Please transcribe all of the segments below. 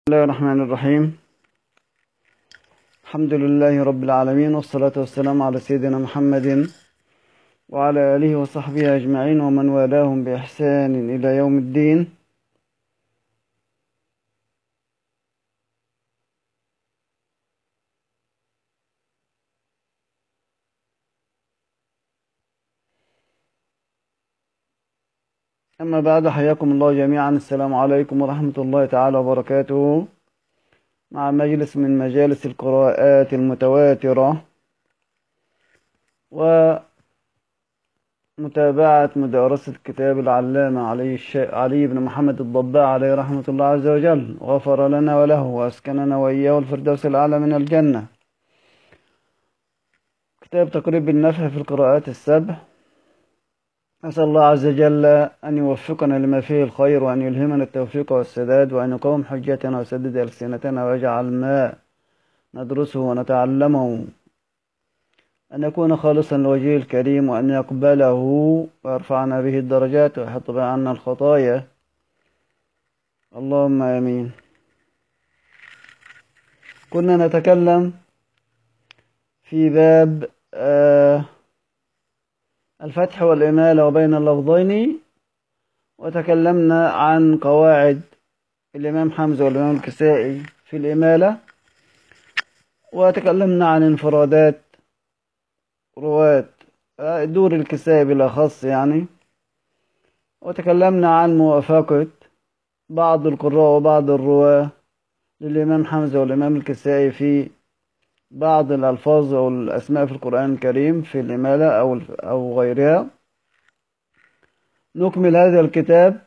الله الرحمن الرحيم الحمد لله رب العالمين والصلاة والسلام على سيدنا محمد وعلى آله وصحبه أجمعين ومن والاهم بإحسان إلى يوم الدين أما بعد حياكم الله جميعا السلام عليكم ورحمة الله تعالى وبركاته مع مجلس من مجالس القراءات المتواترة ومتابعة مدارسة كتاب العلامة علي, الش... علي بن محمد الضباع عليه رحمة الله عز وجل غفر لنا وله وأسكننا وإياه الفردوس الأعلى من الجنة كتاب تقريب النفع في القراءات السبع أسأل الله عز وجل أن يوفقنا لما فيه الخير وأن يلهمنا التوفيق والسداد وأن يقوم حجتنا ويسدد ألسنتنا ويجعل ما ندرسه ونتعلمه أن يكون خالصا لوجهه الكريم وأن يقبله ويرفعنا به الدرجات ويحط به عنا الخطايا اللهم آمين كنا نتكلم في باب آه الفتح والإمالة وبين اللفظين وتكلمنا عن قواعد الإمام حمزة والإمام الكسائي في الإمالة وتكلمنا عن انفرادات رواة دور الكسائي بالأخص يعني وتكلمنا عن موافقة بعض القراء وبعض الرواة للإمام حمزة والإمام الكسائي في بعض الألفاظ أو الأسماء في القرآن الكريم في الإمالة أو أو غيرها نكمل هذا الكتاب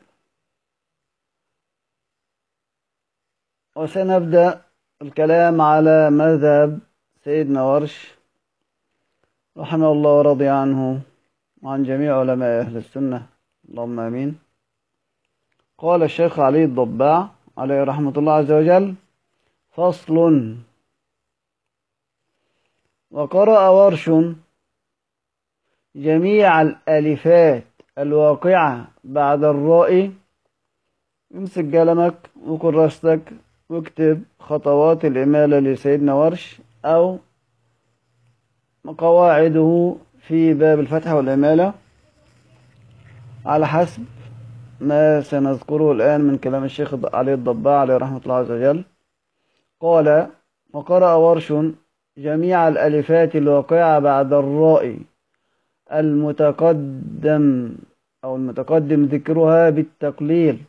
وسنبدأ الكلام على مذهب سيدنا ورش رحمه الله ورضي عنه وعن جميع علماء أهل السنة اللهم آمين قال الشيخ علي الضباع عليه رحمة الله عز وجل فصل وقرأ ورش جميع الألفات الواقعة بعد الراء امسك قلمك وكراستك واكتب خطوات الإمالة لسيدنا ورش أو قواعده في باب الفتح والإمالة على حسب ما سنذكره الآن من كلام الشيخ علي الضباع عليه رحمة الله عز وجل قال وقرأ ورش جميع الألفات الواقعة بعد الراء المتقدم أو المتقدم ذكرها بالتقليل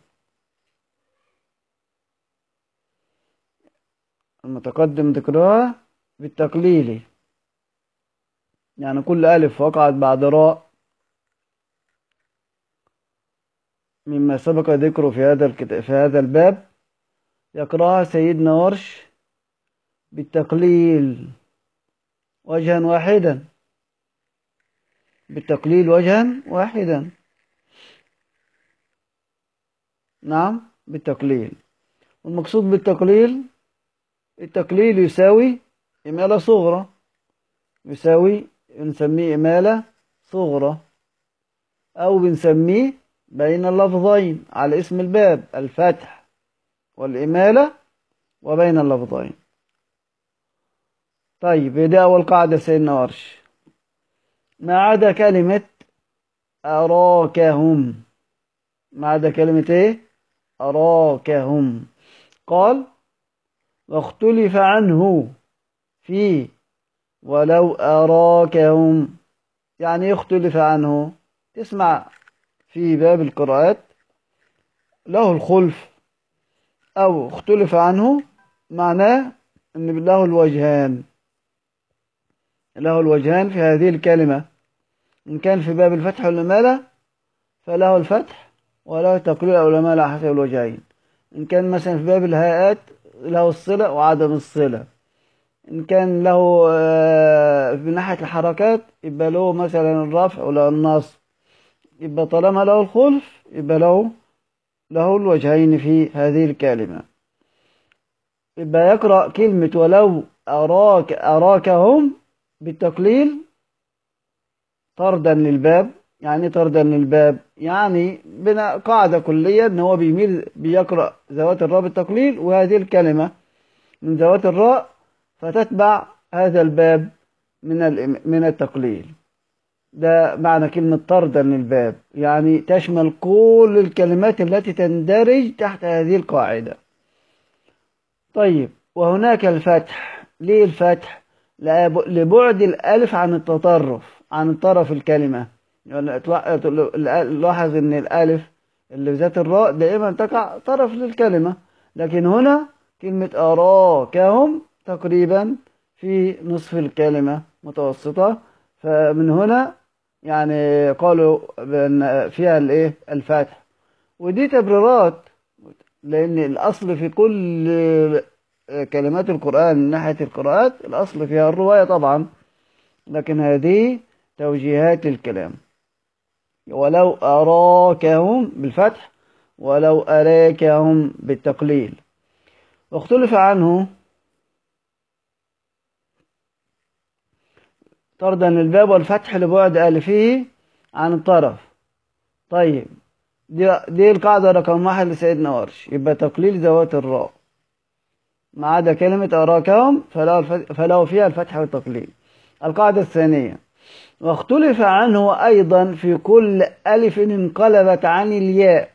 المتقدم ذكرها بالتقليل يعني كل ألف وقعت بعد راء مما سبق ذكره في هذا الكتاب في هذا الباب يقرأها سيدنا ورش بالتقليل وجها واحدا بالتقليل وجها واحدا نعم بالتقليل والمقصود بالتقليل التقليل يساوي إمالة صغرى يساوي نسميه إمالة صغرى أو بنسميه بين اللفظين على اسم الباب الفتح والإمالة وبين اللفظين طيب دي أول قاعدة سيدنا ورش ما عدا كلمة أراكهم ما عدا كلمة إيه أراكهم قال واختلف عنه في ولو أراكهم يعني يختلف عنه تسمع في باب القراءات له الخلف أو اختلف عنه معناه أن له الوجهان له الوجهان في هذه الكلمة إن كان في باب الفتح والإمالة فله الفتح وله تقليل أو الإمالة على حسب الوجهين إن كان مثلا في باب الهيئات له الصلة وعدم الصلة إن كان له من ناحية الحركات يبقى له مثلا الرفع ولا النصب يبقى طالما له الخلف يبقى له له الوجهين في هذه الكلمة يبقى يقرأ كلمة ولو أراك أراكهم بالتقليل طردا للباب يعني طردا للباب يعني بنا قاعدة كلية ان هو بيميل بيقرأ ذوات الراء بالتقليل وهذه الكلمة من ذوات الراء فتتبع هذا الباب من من التقليل ده معنى كلمة طردا للباب يعني تشمل كل الكلمات التي تندرج تحت هذه القاعدة طيب وهناك الفتح ليه الفتح لبعد الألف عن التطرف عن طرف الكلمة لاحظ ان الألف اللي ذات الراء دائما تقع طرف للكلمة لكن هنا كلمة أراكهم تقريبا في نصف الكلمة متوسطة فمن هنا يعني قالوا بأن فيها الايه الفتح ودي تبريرات لأن الأصل في كل كلمات القرآن من ناحية القراءات الأصل فيها الرواية طبعا لكن هذه توجيهات للكلام ولو أراكهم بالفتح ولو أراكهم بالتقليل واختلف عنه طردا للباب والفتح لبعد ألفه عن الطرف طيب دي, دي القاعدة رقم واحد لسيدنا ورش يبقى تقليل ذوات الراء ما عدا كلمة أراكهم فله فيها الفتح والتقليل القاعدة الثانية واختلف عنه أيضا في كل ألف انقلبت عن الياء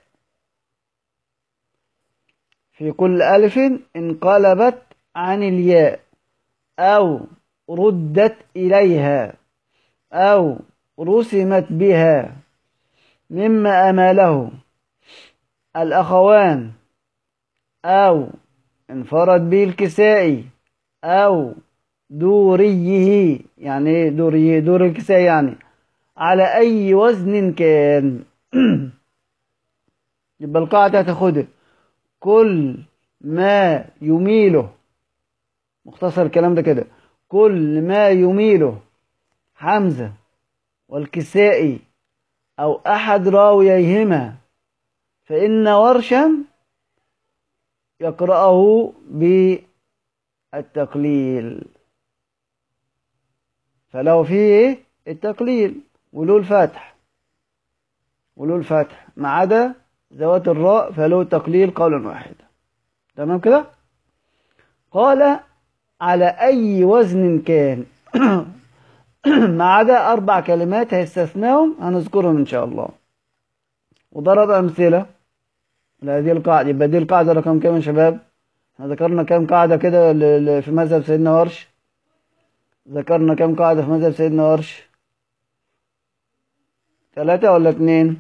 في كل ألف انقلبت عن الياء أو ردت إليها أو رسمت بها مما أماله الأخوان أو انفرد به الكسائي أو دوريه يعني ايه دوريه دور الكسائي يعني على أي وزن كان يبقى القاعدة تاخدها كل ما يميله مختصر الكلام ده كده كل ما يميله حمزة والكسائي أو أحد راوييهما فإن ورشا يقرأه بالتقليل فله فيه التقليل ولو الفتح ولو الفتح ما عدا ذوات الراء فله تقليل قولا واحدا تمام كده قال على أي وزن كان ما عدا أربع كلمات هيستثناهم هنذكرهم إن شاء الله وضرب أمثلة لهذه القاعدة يبقى دي القاعدة رقم كام يا شباب؟ احنا ذكرنا كام قاعدة كده في مذهب سيدنا ورش ذكرنا كام قاعدة في مذهب سيدنا ورش ثلاثة ولا اتنين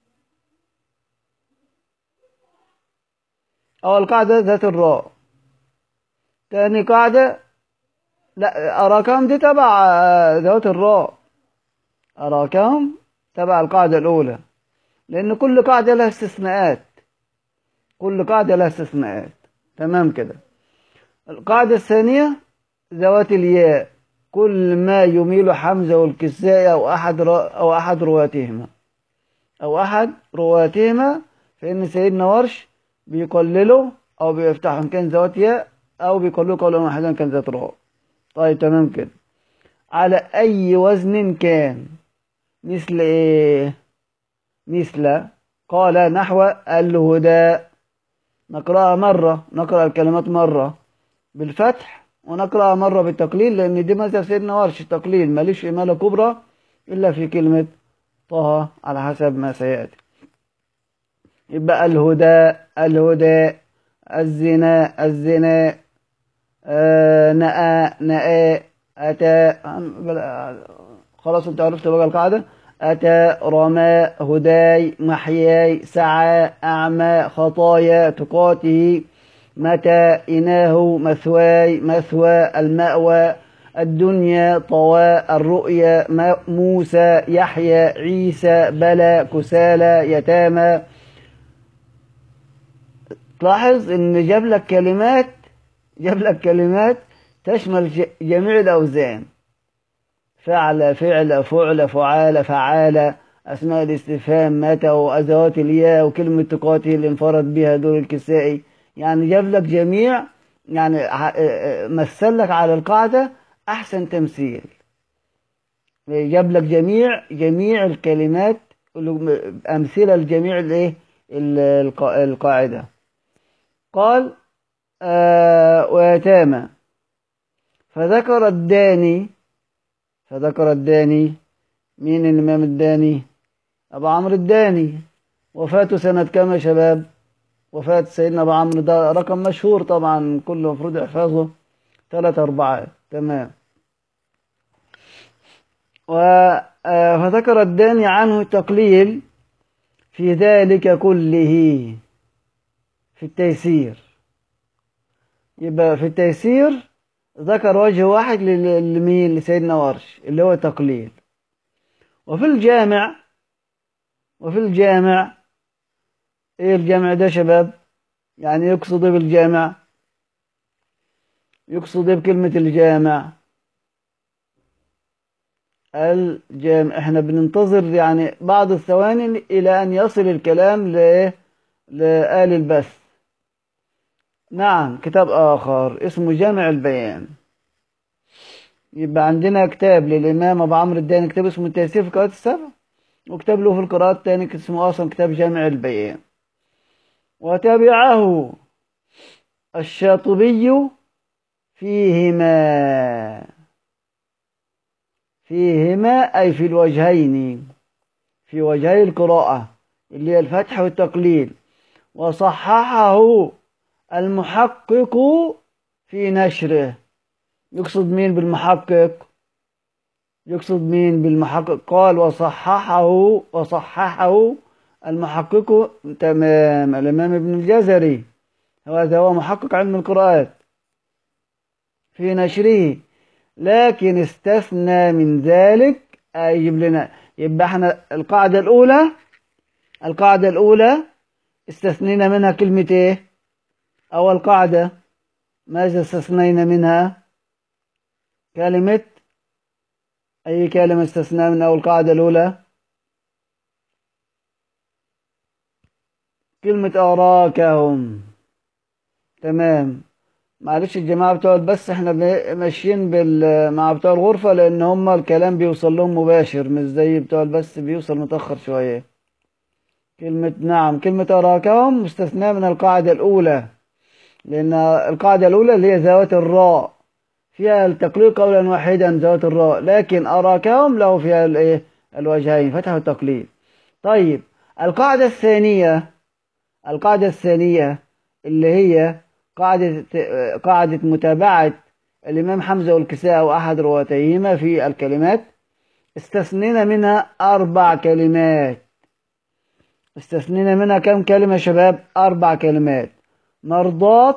أول قاعدة ذات الراء تاني قاعدة لا أراكم دي تبع ذات الراء أراكم تبع القاعدة الأولى لأن كل قاعدة لها استثناءات كل قاعدة لها استثناءات تمام كده القاعدة الثانية ذوات الياء كل ما يميل حمزة والكسائي أو أحد أو أحد رواتهما أو أحد رواتهما فإن سيدنا ورش بيقلله أو بيفتحه إن كان ذوات ياء أو بيقلله قولا واحدا كان ذات راء طيب تمام كده على أي وزن كان مثل إيه مثل قال نحو الهدى نقرأها مرة نقرأ الكلمات مرة بالفتح ونقرأها مرة بالتقليل لأن دي مذهب سيدنا ورش التقليل ماليش إمالة كبرى إلا في كلمة طه على حسب ما سيأتي يبقى الهدى الهدى الزنا الزنا آه نأى نأى أتى خلاص انت عرفت بقى القاعدة أتى رمى هداي محياي سعى أعمى خطايا تقاته متى إناه مثواي مثوى المأوى الدنيا طواء الرؤيا موسى يحيى عيسى بلى كسالى يتامى تلاحظ ان جاب لك كلمات جاب لك كلمات تشمل جميع الاوزان فعل فعل فعل فعال فعال اسماء الاستفهام متى وازوات الياء وكلمه تقاته اللي انفرد بها دور الكسائي يعني جاب لك جميع يعني مثل لك على القاعده احسن تمثيل جاب لك جميع جميع الكلمات أمثلة لجميع الايه القاعدة قال آه ويتامى فذكر الداني فذكر الداني مين الإمام الداني أبو عمرو الداني وفاته سنة كام يا شباب وفاة سيدنا أبو عمرو ده رقم مشهور طبعا كله المفروض يحفظه ثلاث أربعات تمام فذكر الداني عنه تقليل في ذلك كله في التيسير يبقى في التيسير ذكر وجه واحد لمين لسيدنا ورش اللي هو تقليل وفي الجامع وفي الجامع ايه الجامع ده شباب يعني يقصد بالجامع يقصد بكلمة الجامع الجامع احنا بننتظر يعني بعض الثواني الى ان يصل الكلام ل لآل البث نعم كتاب آخر اسمه جامع البيان يبقى عندنا كتاب للإمام أبو عمرو الداني كتاب اسمه التيسير في القراءات السبع وكتاب له في القراءات الثاني اسمه أصلا كتاب جامع البيان وتبعه الشاطبي فيهما فيهما أي في الوجهين في وجهي القراءة اللي هي الفتح والتقليل وصححه المحقق في نشره يقصد مين بالمحقق يقصد مين بالمحقق قال وصححه وصححه المحقق تمام الإمام ابن الجزري هذا هو محقق علم القراءات في نشره لكن استثنى من ذلك يجيب لنا يبقى احنا القاعدة الأولى القاعدة الأولى استثنينا منها كلمة ايه أول قاعدة ماذا استثنينا منها كلمة أي كلمة استثناء من أول قاعدة الأولى كلمة أراكهم تمام معلش الجماعة بتوع بس احنا ماشيين بال مع بتوع الغرفة لأن هما الكلام بيوصل لهم مباشر مش زي بتوع البث بيوصل متأخر شوية كلمة نعم كلمة أراكهم مستثناة من القاعدة الأولى لأن القاعدة الأولى اللي هي ذوات الراء فيها التقليل قولا واحدا ذوات الراء لكن أراكهم له فيها الايه الوجهين فتح التقليل طيب القاعدة الثانية القاعدة الثانية اللي هي قاعدة قاعدة متابعة الإمام حمزة والكساء وأحد رواتيهما في الكلمات استثنينا منها أربع كلمات استثنينا منها كم كلمة شباب أربع كلمات مرضات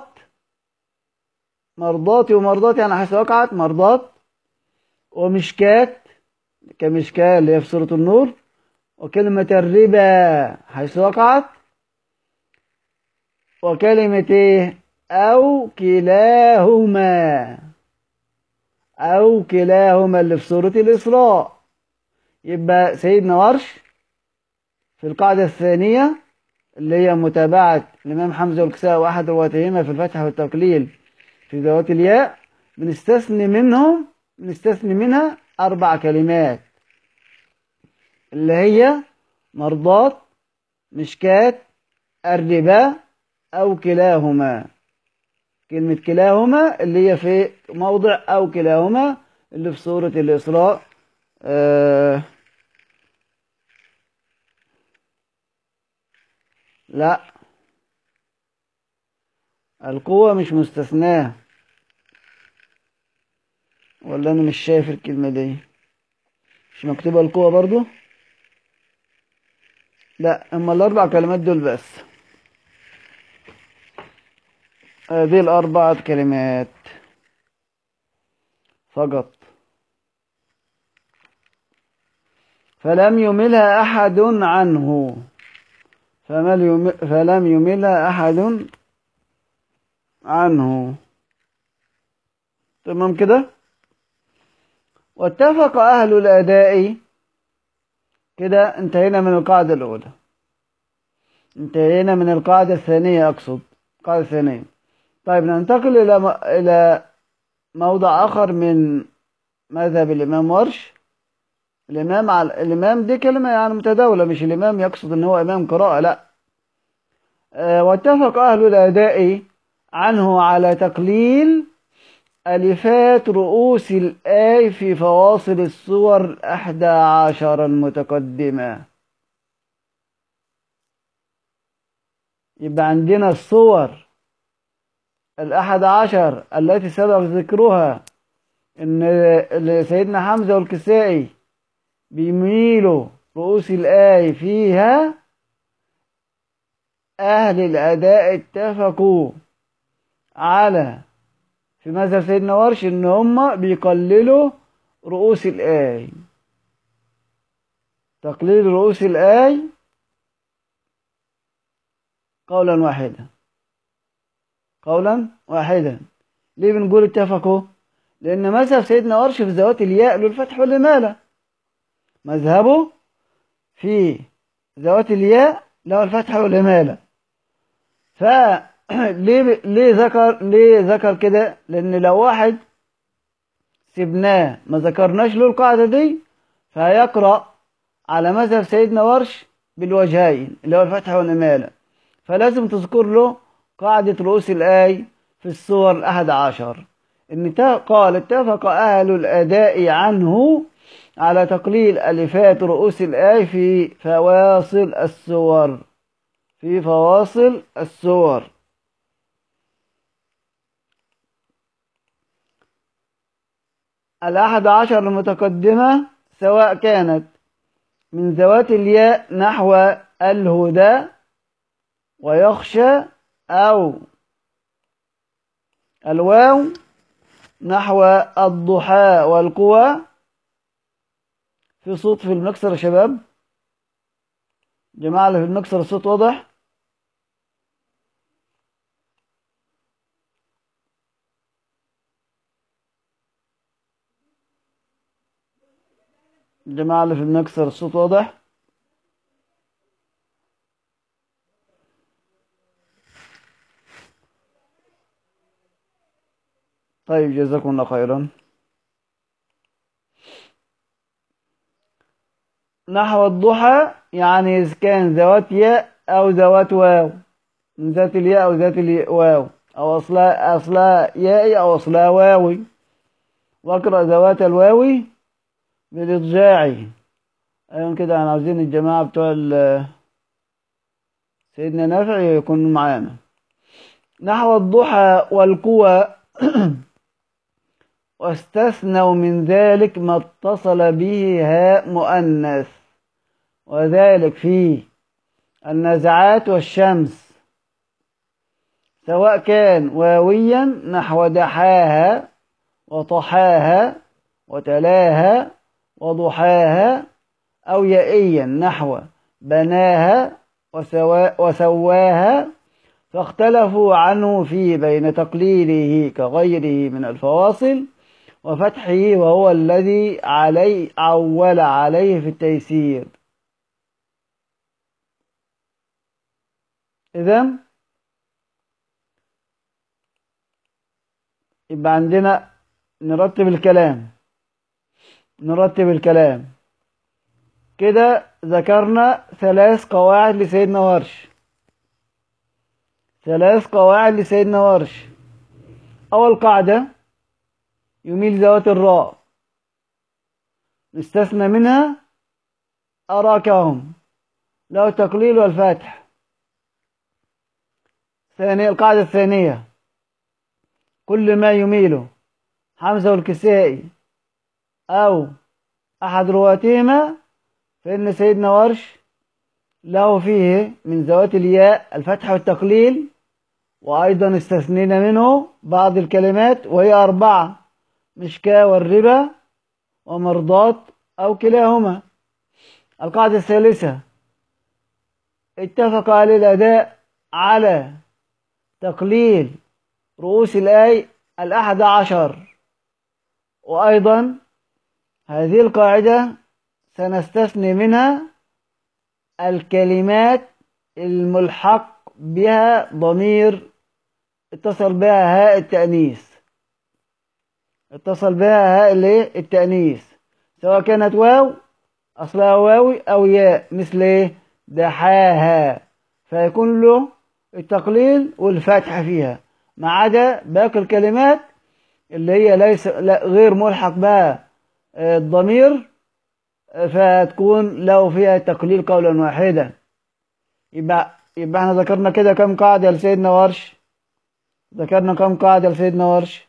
مرضاتي ومرضاتي يعني حيث وقعت مرضات ومشكات كمشكاة اللي هي في سورة النور وكلمة الربا حيث وقعت وكلمة ايه أو كلاهما أو كلاهما اللي في سورة الإسراء يبقى سيدنا ورش في القاعدة الثانية اللي هي متابعة الإمام حمزة والكساء وأحد رواتهما في الفتح والتقليل في ذوات الياء بنستثني منهم بنستثني منها أربع كلمات اللي هي مرضات مشكات الربا أو كلاهما كلمة كلاهما اللي هي في موضع أو كلاهما اللي في سورة الإسراء آه لا القوة مش مستثناة ولا أنا مش شايف الكلمة دي مش مكتوبة القوة برضو لا اما الاربع كلمات دول بس هذه الاربعة كلمات فقط فلم يملها احد عنه فلم يملها احد عنه تمام كده واتفق اهل الاداء كده انتهينا من القاعدة الأولى انتهينا من القاعدة الثانية أقصد القاعدة الثانية طيب ننتقل إلى م... إلى موضع آخر من مذهب الإمام ورش الإمام على الإمام دي كلمة يعني متداولة مش الإمام يقصد إن هو إمام قراءة لا آه، واتفق أهل الأداء عنه على تقليل ألفات رؤوس الآي في فواصل الصور الأحدى عشر المتقدمة يبقى عندنا الصور الأحد عشر التي سبق ذكرها إن سيدنا حمزة والكسائي بيميلوا رؤوس الآي فيها أهل الأداء اتفقوا على في مذهب سيدنا ورش إن هم بيقللوا رؤوس الآي تقليل رؤوس الآي قولا واحدا قولا واحدا ليه بنقول اتفقوا لأن مذهب سيدنا ورش في ذوات الياء له الفتح والإمالة مذهبه في ذوات الياء له الفتح والإمالة فليه ليه ذكر ليه ذكر كده لأن لو واحد سبناه ما ذكرناش له القاعدة دي فهيقرأ على مذهب سيدنا ورش بالوجهين اللي هو الفتح والإمالة فلازم تذكر له قاعدة رؤوس الآي في الصور الأحد عشر إن قال اتفق أهل الأداء عنه على تقليل ألفات رؤوس الآي في فواصل السور في فواصل السور الأحد عشر المتقدمة سواء كانت من ذوات الياء نحو الهدى ويخشى أو الواو نحو الضحى والقوى في صوت في المكسر يا شباب جماعة اللي في المكسر الصوت واضح الجماعة اللي في المكسر الصوت واضح طيب جزاكم الله خيرا نحو الضحى يعني إذا كان ذوات ياء أو ذوات واو من ذات الياء أو ذات الواو أو أصلها أصلها يائي أو أصلها واوي واقرأ ذوات الواوي بالإضجاع أيضا كده احنا عاوزين الجماعة بتوع سيدنا نافع يكونوا معانا نحو الضحى والقوى واستثنوا من ذلك ما اتصل به هاء مؤنث وذلك في النزعات والشمس سواء كان واويا نحو دحاها وطحاها وتلاها وضحاها أو يائيا نحو بناها وسواها فاختلفوا عنه في بين تقليله كغيره من الفواصل وفتحه وهو الذي علي عول عليه في التيسير إذا يبقى عندنا نرتب الكلام نرتب الكلام كده ذكرنا ثلاث قواعد لسيدنا ورش ثلاث قواعد لسيدنا ورش أول قاعدة يميل ذوات الراء نستثنى منها أراكهم له تقليل والفتح ثانية القاعدة الثانية كل ما يميله حمزة والكسائي أو أحد رواتهما فإن سيدنا ورش له فيه من ذوات الياء الفتح والتقليل وأيضا استثنينا منه بعض الكلمات وهي أربعة مشكاة والربا ومرضات أو كلاهما القاعدة الثالثة اتفق أهل الأداء على تقليل رؤوس الآي الأحد عشر وأيضا هذه القاعدة سنستثني منها الكلمات الملحق بها ضمير اتصل بها هاء التأنيث اتصل بها هاء الايه التأنيث سواء كانت واو أصلها واوي أو ياء مثل إيه دحاها فيكون له التقليل والفتح فيها ما عدا باقي الكلمات اللي هي ليس لا غير ملحق بها الضمير فتكون له فيها تقليل قولا واحدا يبقى يبقى احنا ذكرنا كده كم قاعدة لسيدنا ورش ذكرنا كم قاعدة لسيدنا ورش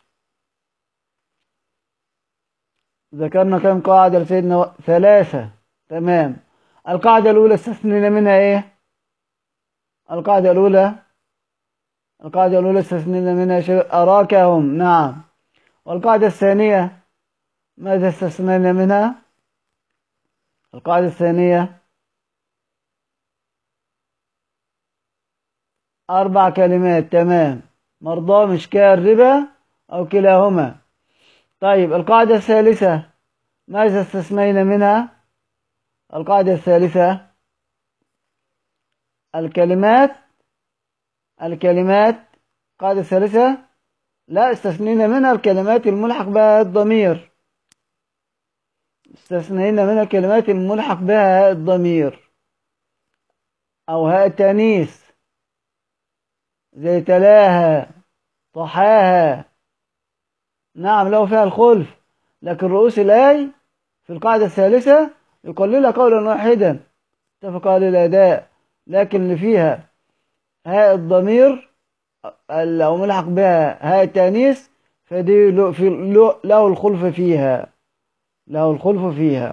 ذكرنا كم قاعدة لسيدنا و... ثلاثة تمام القاعدة الأولى استثنينا منها إيه القاعدة الأولى القاعدة الأولى استثنينا منها شيء أراكهم نعم والقاعدة الثانية ماذا استثنينا منها القاعدة الثانية أربع كلمات تمام مرضى مشكال ربا أو كلاهما طيب القاعدة الثالثة ماذا استثنينا منها القاعدة الثالثة الكلمات الكلمات القاعدة الثالثة لا استثنينا منها الكلمات الملحق بها الضمير استثنينا منها الكلمات الملحق بها الضمير أو هاء التانيث زي تلاها طحاها نعم له فيها الخلف لكن رؤوس الآي في القاعدة الثالثة يقللها قولا واحدا اتفق على الأداء لكن اللي فيها هاء الضمير أو ملحق بها هاء التانيث فدي له الخلف فيها له الخلف فيها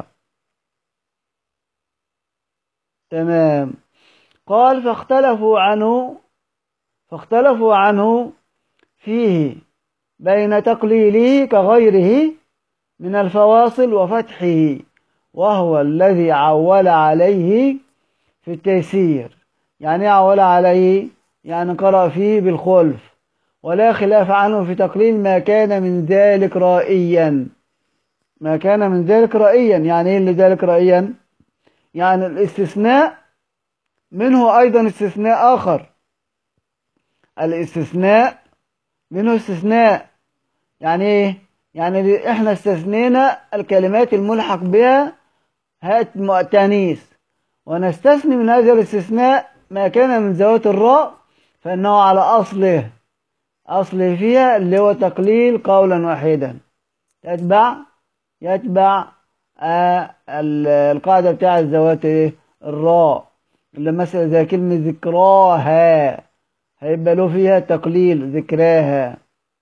تمام قال فاختلفوا عنه فاختلفوا عنه فيه بين تقليله كغيره من الفواصل وفتحه وهو الذي عول عليه في التيسير يعني عول عليه يعني قرأ فيه بالخلف ولا خلاف عنه في تقليل ما كان من ذلك رائيا ما كان من ذلك رائيا يعني ايه اللي ذلك رائيا يعني الاستثناء منه ايضا استثناء اخر الاستثناء منه استثناء يعني ايه يعني احنا استثنينا الكلمات الملحق بها هات تانيث ونستثني من هذا الاستثناء ما كان من ذوات الراء فانه على اصله اصله فيها اللي هو تقليل قولا واحدا يتبع يتبع آه القاعده بتاع ذوات الراء اللي مثلا زي كلمه ذكراها هيبقى له فيها تقليل ذكراها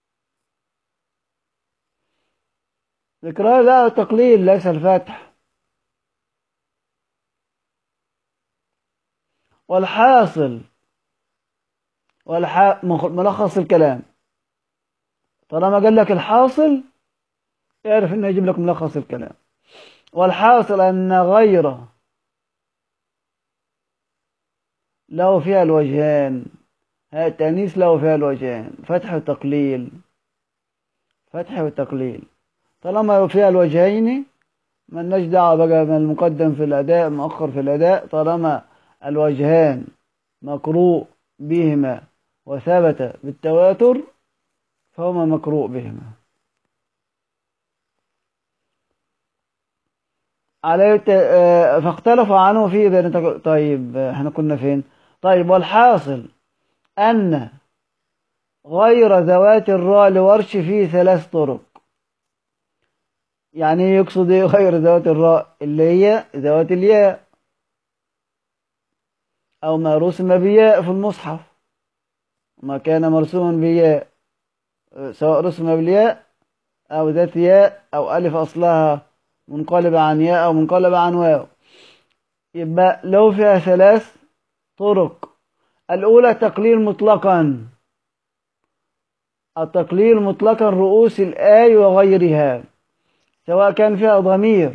ذكراها لا تقليل ليس الفتح والحاصل والح... ملخص الكلام طالما قال لك الحاصل اعرف انه يجيب لك ملخص الكلام والحاصل ان غيره له فيها الوجهان التأنيث له فيها الوجهان فتح وتقليل فتح وتقليل طالما فيها الوجهين ملناش دعوة بقى من المقدم في الأداء مؤخر في الأداء طالما الوجهان مقروء بهما وثبت بالتواتر فهما مقروء بهما عليه فاختلفوا عنه في بين طيب احنا كنا فين طيب والحاصل أن غير ذوات الراء لورش فيه ثلاث طرق يعني يقصد ايه غير ذوات الراء اللي هي ذوات الياء أو ما رسم بياء في المصحف ما كان مرسوما بياء سواء رسم بالياء أو ذات ياء أو ألف أصلها منقلبة عن ياء أو منقلبة عن واو يبقى لو فيها ثلاث طرق الأولى تقليل مطلقا التقليل مطلقا رؤوس الآي وغيرها سواء كان فيها ضمير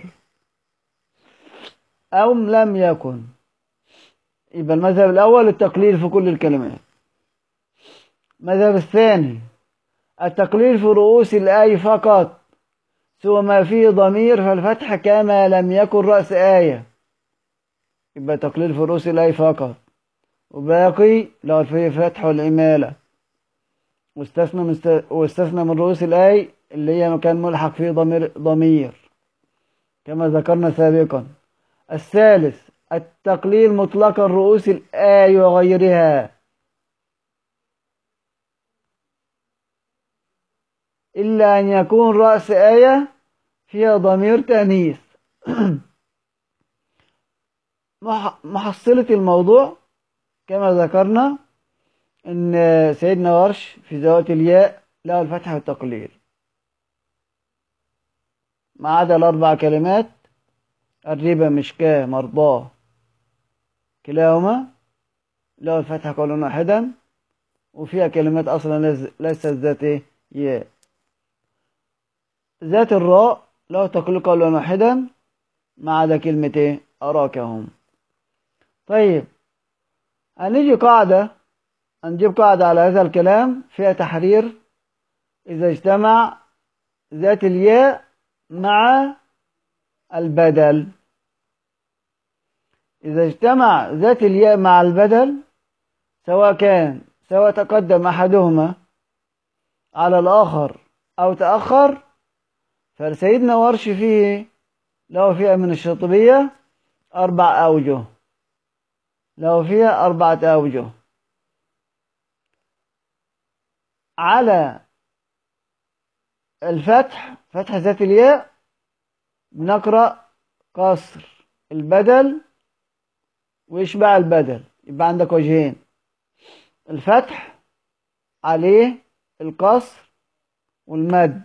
أو لم يكن يبقى المذهب الأول التقليل في كل الكلمات المذهب الثاني التقليل في رؤوس الآي فقط سوى ما فيه ضمير فالفتح كما لم يكن رأس آية يبقى تقليل في رؤوس الآي فقط وباقي لو فيه فتح والإمالة واستثنى من است... واستثنى من رؤوس الآي اللي هي مكان ملحق فيه ضمير ضمير كما ذكرنا سابقا الثالث التقليل مطلقا رؤوس الآي وغيرها إلا أن يكون رأس آية فيها ضمير تأنيث محصلة الموضوع كما ذكرنا أن سيدنا ورش في ذوات الياء له الفتح والتقليل ما عدا الأربع كلمات الربا مشكاه مرضاه كلاهما له الفتح قولا واحدا وفيها كلمات أصلا ليست ذات ياء ذات الراء له تقليل قولا واحدا ما عدا كلمة أراكهم طيب هنيجي قاعدة هنجيب قاعدة على هذا الكلام فيها تحرير إذا اجتمع ذات الياء مع البدل إذا اجتمع ذات الياء مع البدل سواء كان سواء تقدم أحدهما على الآخر أو تأخر فسيدنا ورش فيه له فيها من الشاطبية أربع أوجه له فيها أربعة أوجه على الفتح فتح ذات الياء بنقرأ قصر البدل ويشبع البدل يبقى عندك وجهين الفتح عليه القصر والمد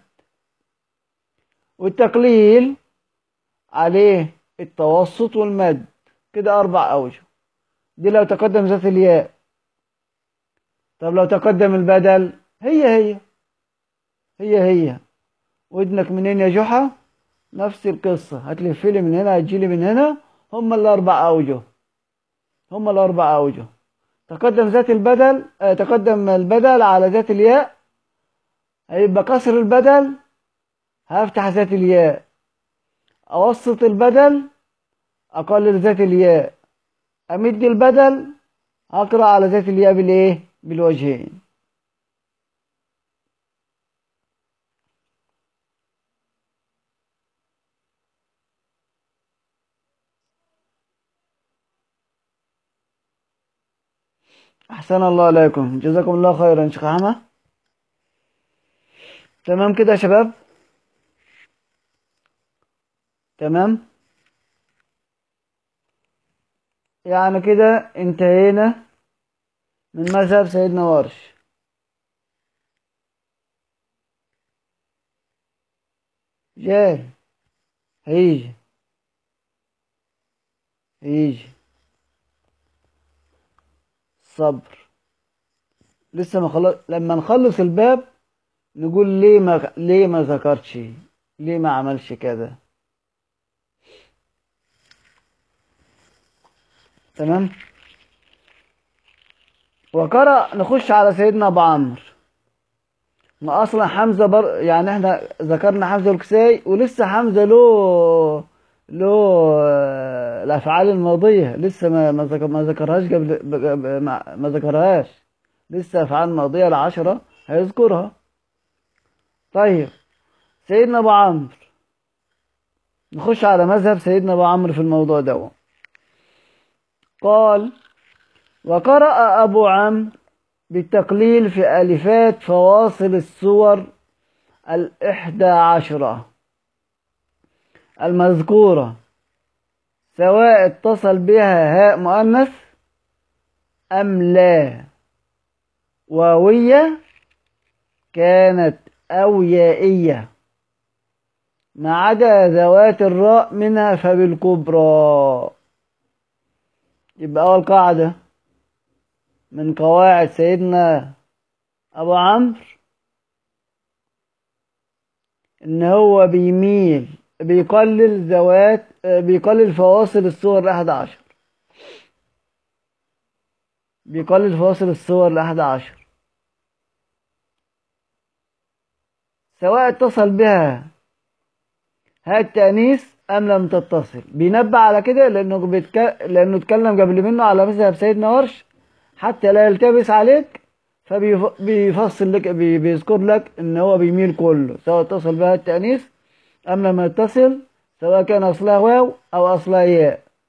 والتقليل عليه التوسط والمد كده أربع أوجه دي لو تقدم ذات الياء طب لو تقدم البدل هي هي هي هي ودنك منين يا جحا نفس القصة هتلف لي من هنا هتجيلي من هنا هم الأربع أوجه هم الأربع أوجه تقدم ذات البدل آه تقدم البدل على ذات الياء هيبقى كسر البدل هفتح ذات الياء أوسط البدل أقلل ذات الياء أمد البدل أقرأ على ذات الياء بالإيه؟ بالوجهين أحسن الله عليكم جزاكم الله خيرا شيخ أحمد تمام كده يا شباب تمام يعني كده انتهينا من مذهب سيدنا ورش جاي هيجي هيجي صبر لسه ما خلص لما نخلص الباب نقول ليه ما ليه ما ذكرتش ليه ما عملش كذا تمام وقرأ نخش على سيدنا ابو عمرو ما اصلا حمزه بر يعني احنا ذكرنا حمزه الكسائي ولسه حمزه له له الافعال الماضيه لسه ما ما ذكر ما ذكرهاش قبل ما, ما ذكرهاش لسه افعال ماضيه العشره هيذكرها طيب سيدنا ابو عمرو نخش على مذهب سيدنا ابو عمرو في الموضوع ده قال وقرأ أبو عمرو بالتقليل في ألفات فواصل السور الإحدى عشرة المذكورة سواء اتصل بها هاء مؤنث أم لا واوية كانت أو يائية ما عدا ذوات الراء منها فبالكبرى يبقى أول قاعدة من قواعد سيدنا أبو عمرو إن هو بيميل بيقلل ذوات بيقلل فواصل الصور لأحد عشر بيقلل فواصل الصور لأحد عشر سواء اتصل بها هاء التأنيث أم لم تتصل بينبه على كده لأنه بيتك... لأنه اتكلم قبل منه على مذهب سيدنا ورش حتى لا يلتبس عليك فبيفصل لك بي... بيذكر لك إن هو بيميل كله سواء اتصل بها التأنيث أم لم يتصل سواء كان أصلها واو أو أصلها ياء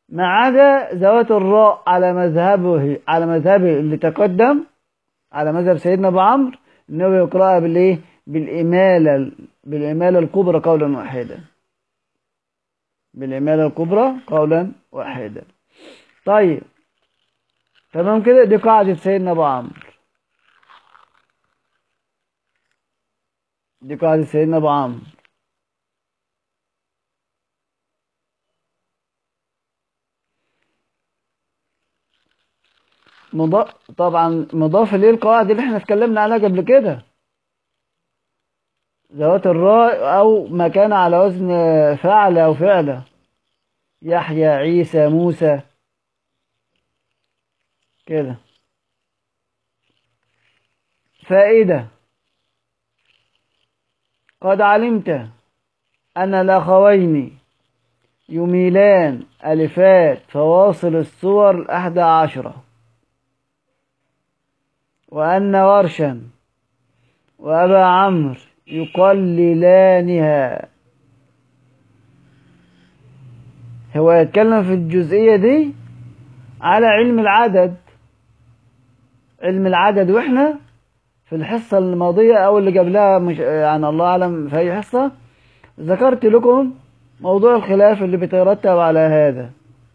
ما عدا ذوات الراء على مذهبه على مذهبه اللي تقدم على مذهب سيدنا ابو عمرو انه يقراها بالايه بالاماله بالاماله الكبرى قولا واحدا بالاماله الكبرى قولا واحدا طيب تمام كده دي قاعده سيدنا ابو عمرو دي قاعده سيدنا ابو عمرو مضاف طبعا مضاف ليه القواعد اللي احنا اتكلمنا عليها قبل كده ذوات الراء او ما كان على وزن فعل او فعله يحيى عيسى موسى كده فائدة قد علمت أن الأخوين يميلان ألفات فواصل الصور الأحدى عشرة وأن ورشا وأبا عمرو يقللانها هو يتكلم في الجزئية دي على علم العدد علم العدد واحنا في الحصة الماضية أو اللي قبلها مش يعني الله أعلم في أي حصة ذكرت لكم موضوع الخلاف اللي بيترتب على هذا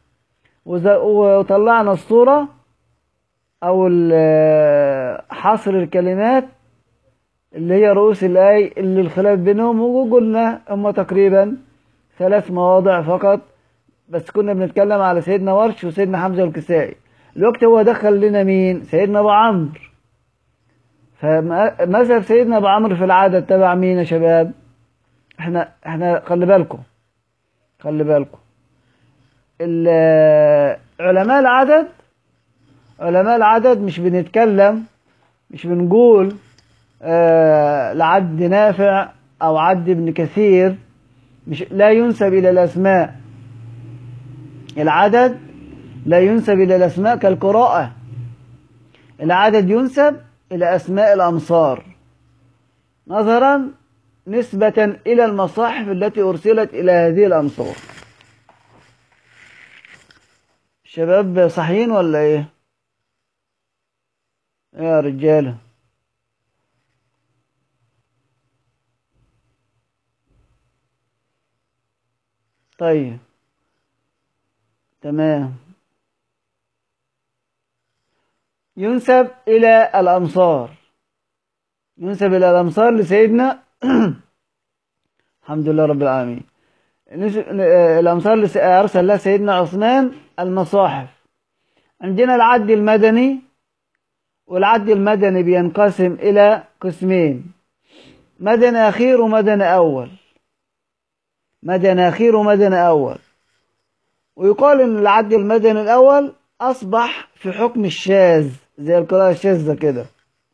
وطلعنا الصورة أو حصر الكلمات اللي هي رؤوس الآي اللي الخلاف بينهم وقلنا هم تقريبا ثلاث مواضع فقط بس كنا بنتكلم على سيدنا ورش وسيدنا حمزة والكسائي الوقت هو دخل لنا مين سيدنا أبو عمرو فمذهب سيدنا أبو عمرو في العدد تبع مين يا شباب احنا احنا خلي بالكم خلي بالكم علماء العدد علماء العدد مش بنتكلم مش بنقول آه لعد نافع او عد ابن كثير مش لا ينسب الى الاسماء العدد لا ينسب الى الاسماء كالقراءة العدد ينسب الى اسماء الامصار نظرا نسبة الى المصاحف التي ارسلت الى هذه الامصار الشباب صحيين ولا ايه يا رجاله طيب تمام ينسب إلى الأمصار ينسب إلى الأمصار لسيدنا الحمد لله رب العالمين الأمصار اللي أرسل لها سيدنا عثمان المصاحف عندنا العد المدني والعد المدني بينقسم إلى قسمين مدن أخير ومدن أول مدن أخير ومدن أول ويقال إن العد المدني الأول أصبح في حكم الشاذ زي القراءة الشاذة كده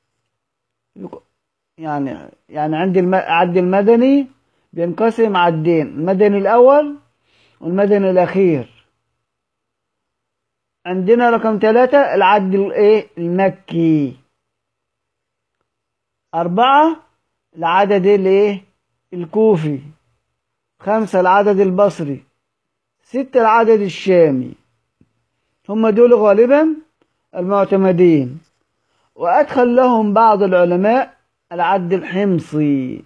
يعني يعني عندي العد المدني بينقسم عدين المدني الأول والمدني الأخير عندنا رقم ثلاثة العد الايه المكي أربعة العدد الايه الكوفي خمسة العدد البصري ستة العدد الشامي هم دول غالبا المعتمدين وأدخل لهم بعض العلماء العد الحمصي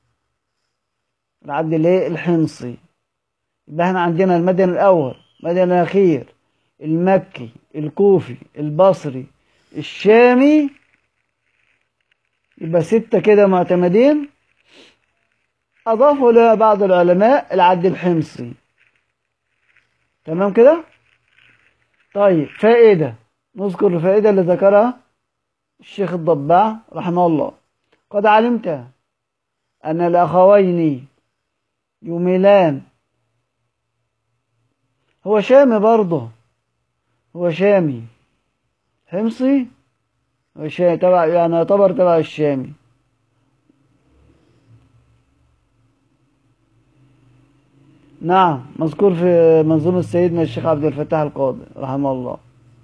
العد الايه الحمصي يبقى احنا عندنا المدن الأول المدن الأخير المكي الكوفي البصري الشامي يبقى ستة كده معتمدين أضافوا لها بعض العلماء العد الحمصي تمام كده طيب فائدة نذكر الفائدة اللي ذكرها الشيخ الضباع رحمه الله قد علمت أن الأخوين يميلان هو شامي برضه هو شامي حمصي هو شامي تبع يعني يعتبر تبع الشامي نعم مذكور في منظومة سيدنا الشيخ عبد الفتاح القاضي رحمه الله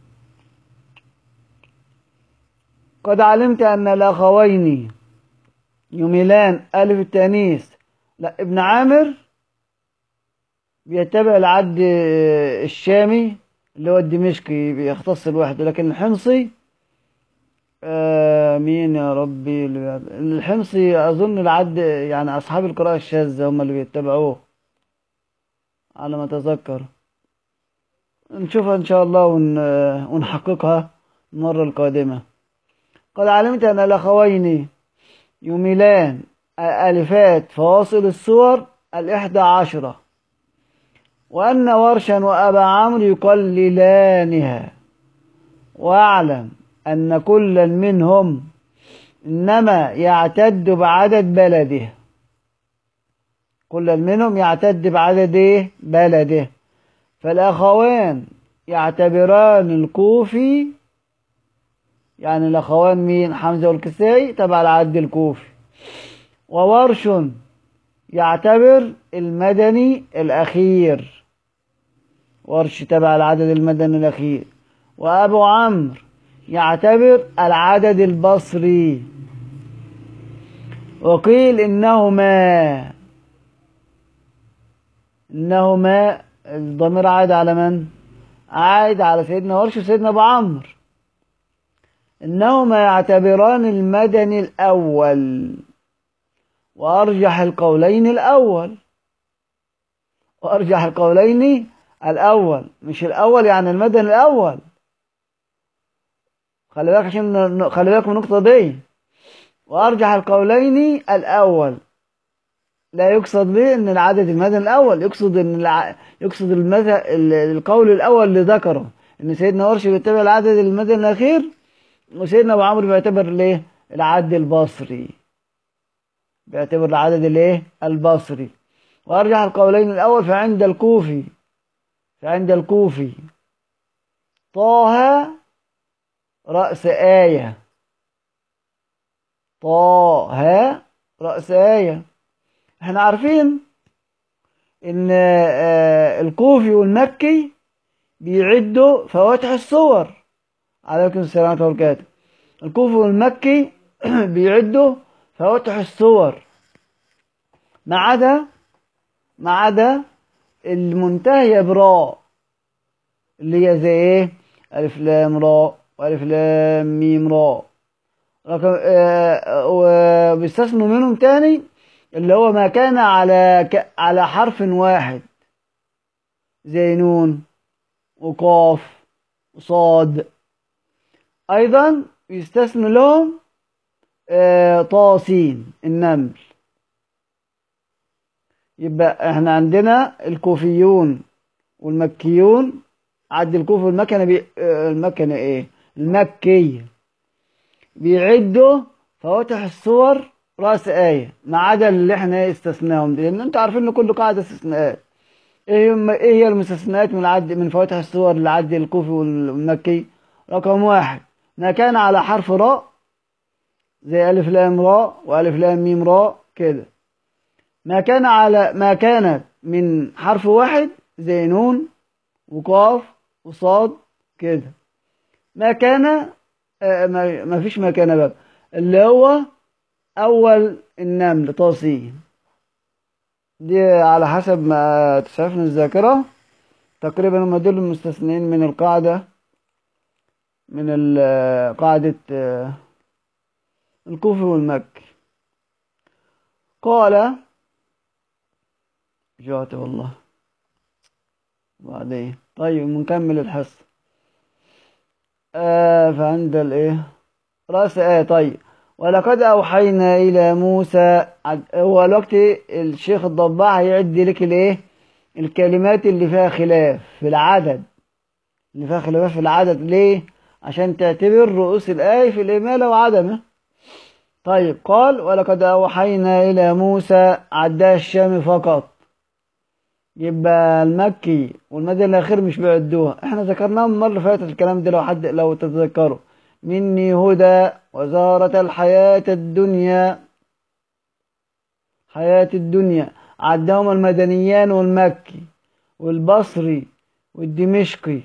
قد علمت أن الأخوين يميلان ألف التانيث لا ابن عامر بيتبع العد الشامي اللي هو الدمشقي بيختص الوحده لكن الحمصي آه مين يا ربي اللي بيعد- الحمصي أظن العد يعني أصحاب القراءة الشاذة هم اللي بيتبعوه على ما أتذكر نشوفها إن شاء الله ون... ونحققها المرة القادمة قد علمت أن الأخوين يميلان ألفات فواصل الصور الإحدى عشرة وأن ورشا وأبا عمرو يقللانها واعلم أن كلا منهم إنما يعتد بعدد بلده كل منهم يعتد بعدد إيه؟ بلده فالأخوان يعتبران الكوفي يعني الأخوان مين حمزة والكسائي تبع العد الكوفي وورش يعتبر المدني الأخير ورش تبع العدد المدني الأخير وأبو عمرو يعتبر العدد البصري وقيل إنهما إنهما الضمير عاد على من؟ عاد على سيدنا ورش وسيدنا أبو عمرو إنهما يعتبران المدني الأول وأرجح القولين الأول وأرجح القولين الأول مش الأول يعني المدني الأول خلي بالك عشان خلي بالك من النقطة دي وأرجح القولين الأول لا يقصد به ان العدد المدني الاول يقصد ان الع... يقصد المذ... القول الاول اللي ذكره ان سيدنا ورش بيتبع العدد المدني الاخير وسيدنا ابو عمرو بيعتبر الايه العد البصري بيعتبر العدد الايه البصري وارجح القولين الاول فعند الكوفي فعند الكوفي طه رأس آية طه رأس آية احنا عارفين ان الكوفي والمكي بيعدوا فواتح الصور عليكم السلام ورحمة الله وبركاته الكوفي والمكي بيعدوا فواتح الصور ما عدا ما عدا المنتهية براء اللي هي زي ايه ألف لام راء وألف لام ميم راء رقم آه وبيستثنوا منهم تاني اللي هو ما كان على ك... على حرف واحد زي نون وقاف وصاد أيضا يستثنى لهم آه طاسين النمل يبقى احنا عندنا الكوفيون والمكيون عد الكوفي والمكنة بي... آه المكنة ايه المكي بيعدوا فواتح الصور رأس آية ما عدا اللي احنا استثناهم دي لأن انتوا عارفين ان كل قاعدة استثناءات ايه هم ايه هي المستثناءات من عد من فواتح الصور للعد الكوفي والمكي رقم واحد ما كان على حرف راء زي ألف لام راء وألف لام ميم راء كده ما كان على ما كانت من حرف واحد زي نون وقاف وصاد كده ما كان آه ما, ما فيش ما كان بقى اللي هو أول النمل طاسين دي على حسب ما تسعفني الذاكرة تقريبا هم دول المستثنين من القاعدة من قاعدة الكوفي والمكي قال جوعت والله بعدين طيب نكمل الحصة آه فعند الايه رأس آية طيب ولقد أوحينا إلى موسى هو الوقت الشيخ الضباع هيعد لك الايه الكلمات اللي فيها خلاف في العدد اللي فيها خلاف في العدد ليه عشان تعتبر رؤوس الآية في الإمالة وعدمه طيب قال ولقد أوحينا إلى موسى عداء الشام فقط يبقى المكي والمدى الأخير مش بيعدوها احنا ذكرناها المرة اللي فاتت الكلام ده لو حد لو تتذكروا مني هدى وزارة الحياة الدنيا حياة الدنيا عدهم المدنيان والمكي والبصري والدمشقي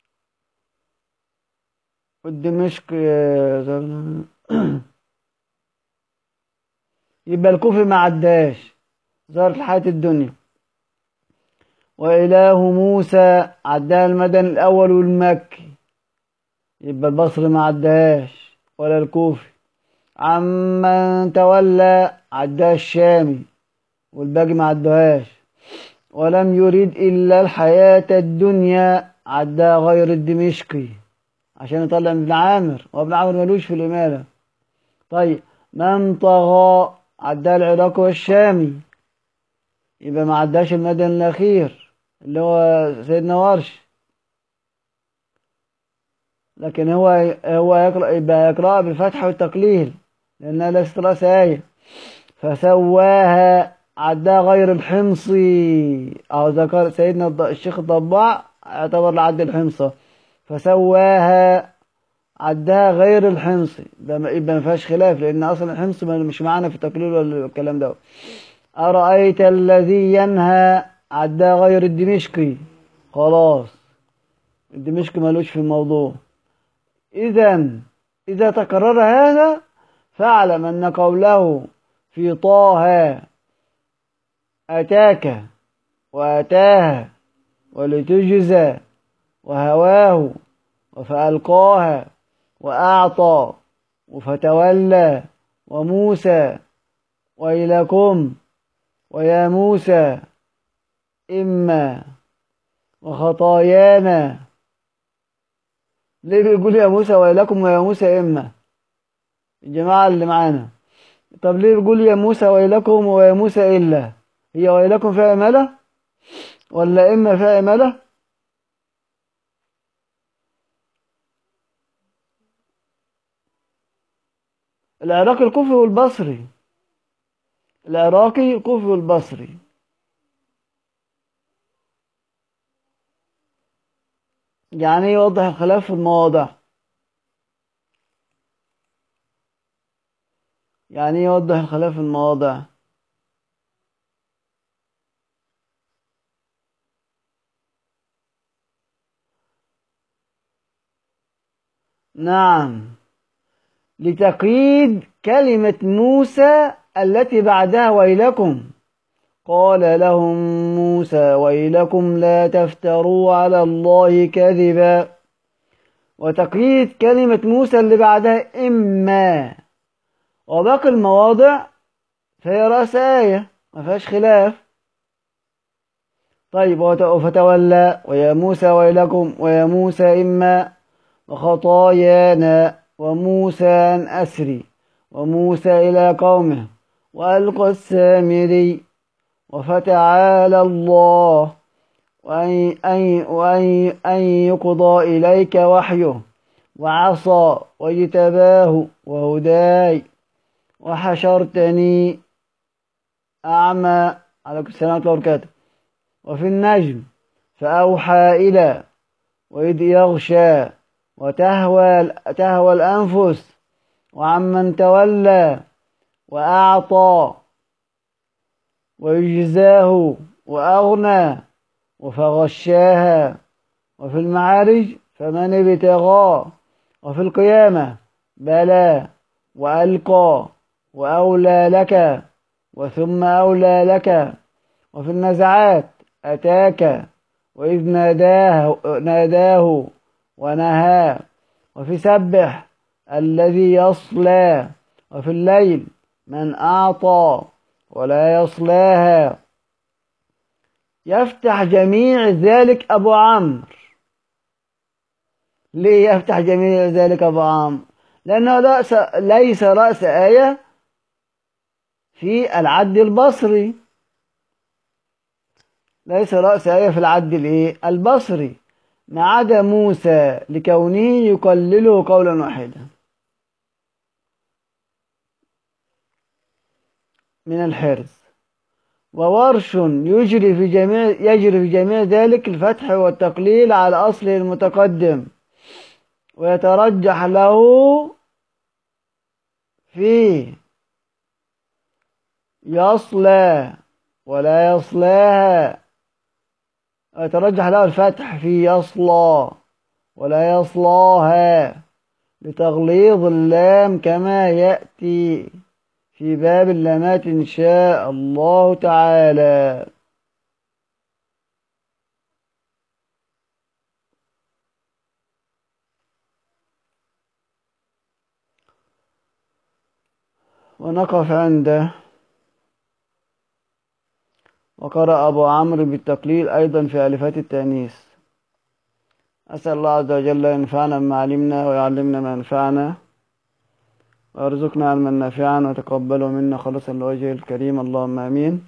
والدمشقي يبقى الكوفي ما عداش ظهرت الحياة الدنيا وإله موسى عداها المدني الأول والمكي يبقى البصري ما عداهاش ولا الكوفي عمن تولى عداها الشامي والباقي ما عدوهاش ولم يريد إلا الحياة الدنيا عداها غير الدمشقي عشان يطلع ابن عامر وابن عامر ملوش في الإمالة طيب من طغى عداها العراقي والشامي يبقى ما عداش المدن الأخير اللي هو سيدنا ورش لكن هو هو يقرأ يبقى يقرأ بالفتح والتقليل لأنها ليست رأس آية فسواها عداها غير الحمصي أو ذكر سيدنا الشيخ الضباع اعتبر لعد الحمصة فسواها عداها غير الحمصي يبقى ما فيهاش خلاف لأن أصلا الحمص مش معانا في التقليل ولا الكلام ده أرأيت الذي ينهى عداها غير الدمشقي خلاص الدمشقي ملوش في الموضوع إذا إذا تكرر هذا فاعلم أن قوله في طه أتاك وأتاها ولتجزى وهواه فألقاها وأعطى فتولى وموسى ويلكم ويا موسى إما وخطايانا ليه بيقول يا موسى ويلكم ويا موسى إما الجماعة اللي معانا طب ليه بيقول يا موسى ويلكم ويا موسى إلا هي ويلكم فيها إمالة ولا إما فيها إمالة العراقي الكوفي والبصري العراقي الكوفي والبصري يعني يوضح الخلاف في المواضع يعني يوضح الخلاف في المواضع نعم لتقييد كلمة موسى التي بعدها ويلكم قال لهم موسى ويلكم لا تفتروا على الله كذبا وتقييد كلمة موسى اللي بعدها إما وباقي المواضع فهي رأس آية ما فيهاش خلاف طيب فتولى ويا موسى ويلكم ويا موسى إما وخطايانا وموسى أن أسري وموسى إلى قومه وألقى السامري وفتعالى الله وأن, أن, وأن, أن يقضى إليك وحيه وعصى واجتباه وهداي وحشرتني أعمى عليكم السلام ورحمة الله وبركاته وفي النجم فأوحى إلى وإذ يغشى وتهوى تهوى الأنفس وعمن تولى وأعطى ويجزاه وأغنى فغشاها وفي المعارج فمن ابتغى وفي القيامة بلى وألقى وأولى لك وثم أولى لك وفي النزعات أتاك وإذ ناداه, ناداه ونهى وفي سبح الذي يصلى وفي الليل من أعطى ولا يصلاها يفتح جميع ذلك أبو عمرو ليه يفتح جميع ذلك أبو عمرو لأنه رأس ليس رأس آية في العد البصري ليس رأس آية في العد الإيه البصري ما عدا موسى لكونه يقلله قولا واحدا من الحرز وورش يجري في جميع يجري في جميع ذلك الفتح والتقليل على أصله المتقدم ويترجح له في يصلى ولا يصلاها ويترجح له الفتح في يصلى ولا يصلاها لتغليظ اللام كما يأتي في باب اللامات إن شاء الله تعالى ونقف عنده وقرأ أبو عمرو بالتقليل أيضا في ألفات التأنيث أسأل الله عز وجل أن ينفعنا بما علمنا ويعلمنا ما ينفعنا ويرزقنا علما نافعا وتقبله منا خالصا لوجهه الكريم اللهم آمين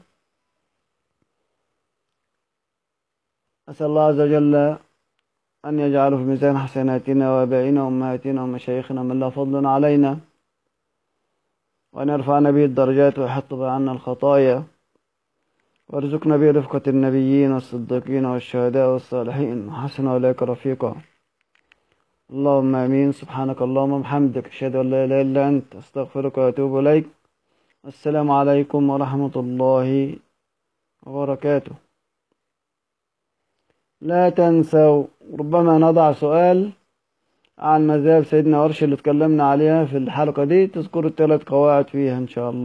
أسأل الله عز وجل أن يجعله في ميزان حسناتنا وآبائنا وأمهاتنا ومشايخنا من لا فضل علينا وأن يرفعنا به الدرجات ويحط عنا الخطايا وارزقنا به رفقة النبيين والصديقين والشهداء والصالحين وحسن أولئك رفيقا اللهم آمين سبحانك اللهم وبحمدك أشهد أن لا إله إلا أنت أستغفرك وأتوب إليك السلام عليكم ورحمة الله وبركاته لا تنسوا ربما نضع سؤال عن مذاهب سيدنا ورش اللي اتكلمنا عليها في الحلقة دي تذكروا الثلاث قواعد فيها إن شاء الله